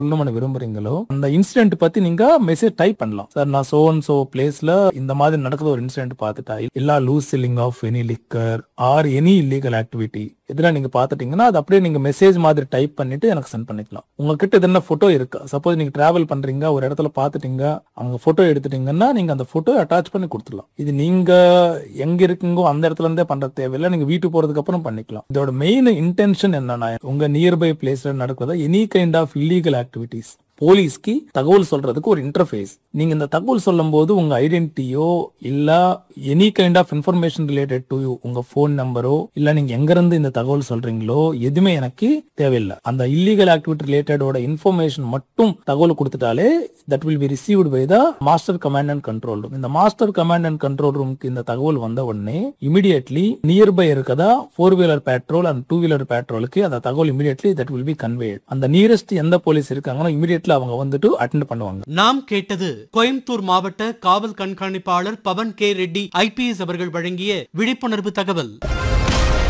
சொல்லணும் பண்ண விரும்புறீங்களோ அந்த இன்சிடென்ட் பத்தி நீங்க மெசேஜ் டைப் பண்ணலாம் சார் நான் சோ அண்ட் சோ பிளேஸ்ல இந்த மாதிரி நடக்குது ஒரு இன்சிடென்ட் பார்த்துட்டா எல்லா loose selling of any liquor or any illegal activity இதெல்லாம் நீங்க பாத்துட்டீங்கன்னா அது அப்படியே நீங்க மெசேஜ் மாதிரி டைப் பண்ணிட்டு எனக்கு சென்ட் பண்ணிக்கலாம் உங்ககிட்ட இது என்ன போட்டோ இருக்கா சப்போஸ் நீங்க டிராவல் பண்றீங்க ஒரு இடத்துல பாத்துட்டீங்க அவங்க போட்டோ எடுத்துட்டீங்கன்னா நீங்க அந்த போட்டோ அட்டாச் பண்ணி கொடுத்துடலாம் இது நீங்க எங்க இருக்கீங்கோ அந்த இடத்துல இருந்தே பண்ற தேவையில்லை நீங்க வீட்டுக்கு போறதுக்கு அப்புறம் பண்ணிக்கலாம் இதோட மெயின் இன்டென்ஷன் என்னன்னா உங்க நியர்பை பிளேஸ்ல நடக்கிறதா any kind of illegal activities போலீஸ்க்கு தகவல் சொல்றதுக்கு ஒரு இன்டர்ஃபேஸ் நீங்க இந்த தகவல் சொல்லும் போது உங்க ஐடென்டிட்டியோ இல்ல any kind of information related to you உங்க ஃபோன் நம்பரோ இல்ல நீங்க எங்க இருந்து இந்த தகவல் சொல்றீங்களோ எதுவுமே எனக்கு தேவையில்லை அந்த இல்லீகல் ஆக்டிவிட்டி ரிலேட்டடோட இன்ஃபர்மேஷன் மட்டும் தகவல் கொடுத்துட்டாலே that will be received by the master command and control room இந்த மாஸ்டர் கமாண்ட் அண்ட் கண்ட்ரோல் ரூமுக்கு இந்த தகவல் வந்த உடனே இமிடியட்லி நியர்பை இருக்கதா four wheeler patrol and two wheeler பேட்ரோலுக்கு அந்த தகவல் immediately that will be conveyed அந்த நியரஸ்ட் எந்த போலீஸ் இருக்காங்களோ இமிடியட்லி அவங்க வந்துட்டு அட்டென்ட் பண்ணுவாங்க நாம் கேட்டது கோயம்புத்தூர் மாவட்ட காவல் கண்காணிப்பாளர் பவன் கே ரெட்டி ஐபிஎஸ் அவர்கள் வழங்கிய விழிப்புணர்வு தகவல்